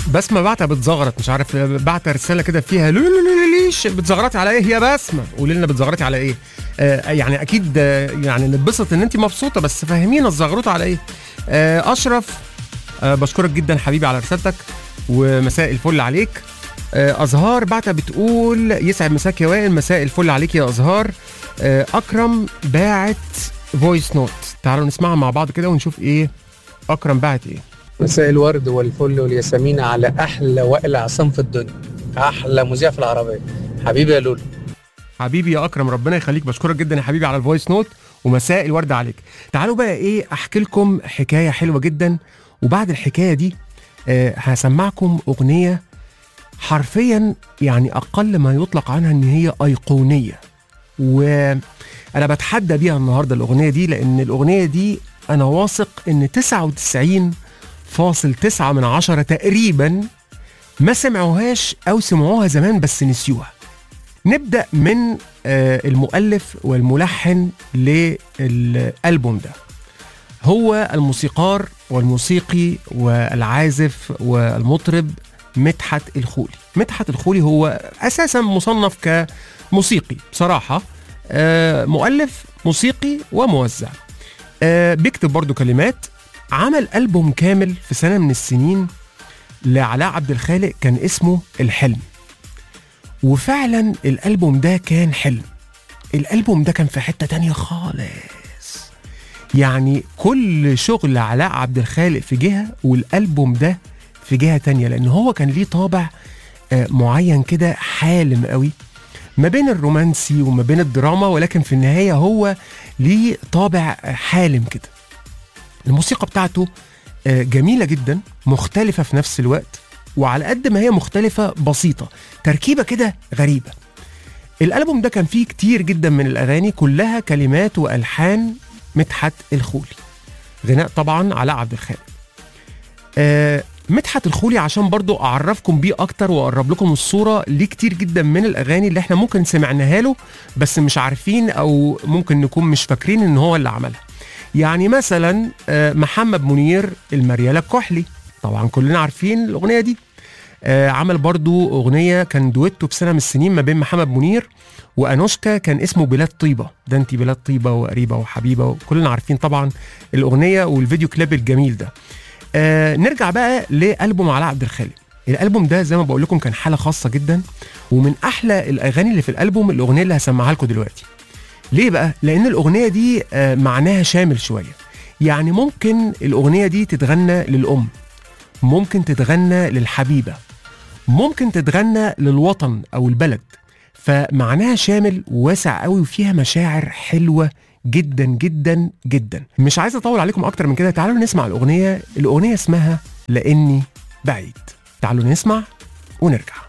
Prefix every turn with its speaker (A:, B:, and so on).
A: بسمه بعتها بتزغرط مش عارف بعت رساله كده فيها لو لو لو ليش بتزغرطي على ايه يا بسمه قولي لنا بتزغرطي على ايه آه يعني اكيد آه يعني نتبسط ان انت مبسوطه بس فهمينا الزغروطه على ايه آه اشرف آه بشكرك جدا حبيبي على رسالتك ومساء الفل عليك آه ازهار بعتها بتقول يسعد مساك يا وائل مساء الفل عليك يا ازهار آه اكرم باعت فويس نوت تعالوا نسمعها مع بعض كده ونشوف ايه اكرم باعت ايه
B: مساء الورد والفل والياسمين على احلى وائل عصام في الدنيا احلى مذيع في العربيه حبيبي يا لولو
A: حبيبي يا اكرم ربنا يخليك بشكرك جدا يا حبيبي على الفويس نوت ومساء الورد عليك تعالوا بقى ايه احكي لكم حكايه حلوه جدا وبعد الحكايه دي آه هسمعكم اغنيه حرفيا يعني اقل ما يطلق عنها ان هي ايقونيه وانا بتحدى بيها النهارده الاغنيه دي لان الاغنيه دي انا واثق ان 99.9 من عشرة تقريبا ما سمعوهاش او سمعوها زمان بس نسيوها نبدا من آه، المؤلف والملحن للالبوم ده هو الموسيقار والموسيقي والعازف والمطرب مدحت الخولي مدحت الخولي هو اساسا مصنف كموسيقي بصراحه آه، مؤلف موسيقي وموزع آه، بيكتب برضو كلمات عمل ألبوم كامل في سنة من السنين لعلاء عبد الخالق كان اسمه الحلم وفعلا الألبوم ده كان حلم الألبوم ده كان في حتة تانية خالص يعني كل شغل علاء عبد الخالق في جهة والألبوم ده في جهة تانية لأن هو كان ليه طابع آه، معين كده حالم قوي ما بين الرومانسي وما بين الدراما ولكن في النهاية هو ليه طابع حالم كده الموسيقى بتاعته آه، جميلة جدا مختلفة في نفس الوقت وعلى قد ما هي مختلفة بسيطة تركيبة كده غريبة الألبوم ده كان فيه كتير جدا من الأغاني كلها كلمات وألحان مدحت الخولي غناء طبعا علاء عبد الخالق آه مدحت الخولي عشان برضو أعرفكم بيه أكتر وأقرب لكم الصورة ليه كتير جدا من الأغاني اللي احنا ممكن سمعناها له بس مش عارفين أو ممكن نكون مش فاكرين إن هو اللي عملها يعني مثلا آه، محمد منير المريالة الكحلي طبعا كلنا عارفين الأغنية دي آه، عمل برضو أغنية كان دويتو بسنة من السنين ما بين محمد منير وأنوشكا كان اسمه بلاد طيبة ده انتي بلاد طيبة وقريبة وحبيبة وكلنا عارفين طبعا الأغنية والفيديو كليب الجميل ده آه نرجع بقى لألبوم علاء عبد الخالق الألبوم ده زي ما بقول لكم كان حالة خاصة جدا ومن أحلى الأغاني اللي في الألبوم الأغنية اللي هسمعها لكم دلوقتي ليه بقى؟ لأن الأغنية دي آه، معناها شامل شوية يعني ممكن الأغنية دي تتغنى للأم ممكن تتغنى للحبيبة ممكن تتغنى للوطن أو البلد فمعناها شامل وواسع قوي وفيها مشاعر حلوة جدا جدا جدا مش عايز أطول عليكم أكتر من كده تعالوا نسمع الأغنية الأغنية اسمها لأني بعيد تعالوا نسمع ونرجع